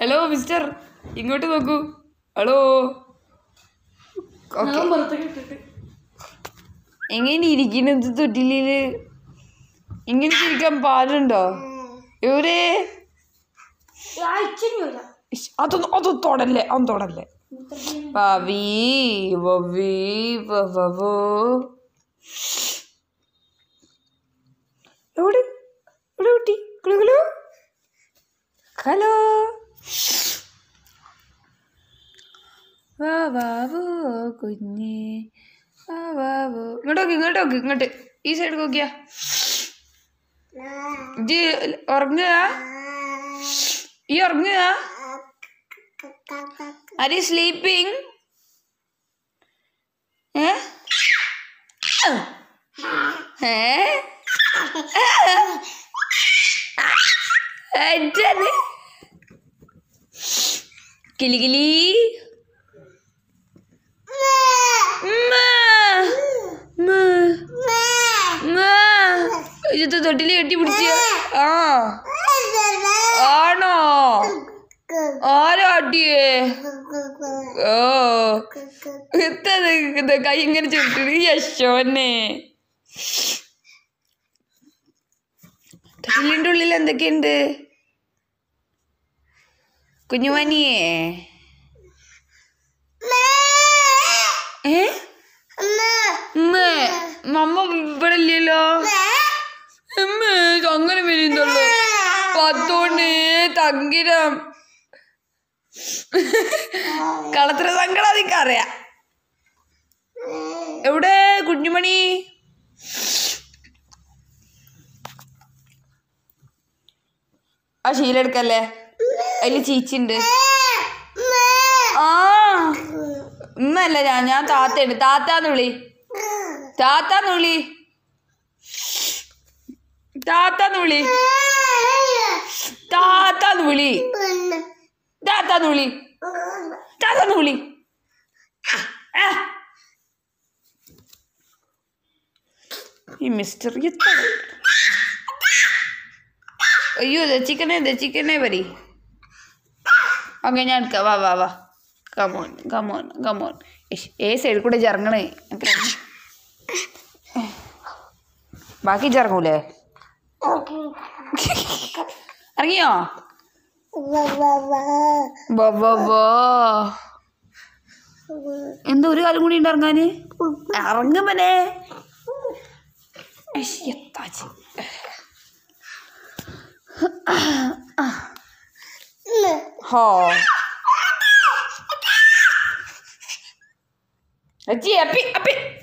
Hello mister ഇങ്ങോട്ട് നോക്കൂ hello okay ഞാൻ പുറത്തേക്ക് ഇട്ടിട്ട് എങ്ങനെ ഇരിക്കുന്നത് തൊട്ടിലില് ഇങ്ങനെ ഇരിക്കാൻ പാടുണ്ടോ എവിടെ അയച്ചില്ല ഇഷ്, അതൊന്നും അത് തൊടല്ലേ അവൻ തൊടല്ലേ പവി വവി വവോ എവിടെ എവിടെ കുട്ടി കുളു കുളു ഹലോ വാ വാവോ കുഞ്ഞേ വാ വാവോ ഇങ്ങോട്ട് നോക്കി ഇങ്ങോട്ട് നോക്കി ഇങ്ങോട്ട് ഈ സൈഡ് നോക്കിയാ ഇജ്ജ് ഉറങ്ങുക ഈ ഉറങ്ങുക ആർ യു സ്ലീപ്പിംഗ് ഏ ഏ എന്താണ് കിലി കിലി ഉമ്മ. ഉമ്മ. ഉമ്മ. ഇത് തൊട്ടില് കെട്ടി പിടിച്ച ആ ആണോ ആരാട്ടിയേ ഓ എത്തത് ഇത് കൈ ഇങ്ങനെ ചുട്ടിട്ട് യശോനെ തൊട്ടിലിൻ്റെ ഉള്ളിൽ എന്തൊക്കെയുണ്ട് കുഞ്ഞുമണിയേ ഏ ഉമ്മ മമ്മ ഇവിടെ ഇല്ലല്ലോ ഉമ്മ അങ്ങനെ വരുന്നുള്ളൂ പത്തോണ്ട് തങ്കിരം കളത്ര സങ്കടം അതൊക്കെ അറിയാം എവിടെ കുഞ്ഞുമണി ആ ശീല എടുക്കല്ലേ അതില് ചീച്ചുണ്ട് ആ ഉമ്മല്ല ഞാൻ ഞാൻ താത്തയുണ്ട് താത്താന്ന് വിളി താത്താന്ന് വിളി താത്താന്ന് വിളി താത്താന്ന് വിളി താത്താന്ന് വിളി താത്താന്ന് വിളി ആ. ഈ മിസ്റ്റർ എത്ര അയ്യോ ദച്ചിക്കനെ ദച്ചിക്കനെ പരി ഓക്കെ ഞാൻ എടുക്കാം വാ വാ വാ കമോൺ കമോൺ കമോൺ ഏ സൈഡിൽ കൂടെ ഇറങ്ങണേ എനിക്ക് രണ്ട്- ബാക്കി ഇറങ്ങൂലേ ഇറങ്ങിയോ ബോ ബോ ബോ എന്താ ഒരു കാലം കൂടി ഉണ്ട് ഇറങ്ങാന് ഇറങ്ങുമ്പനെ എത്താച്ചി ഹോ അച്ചി അപ്പി അപ്പി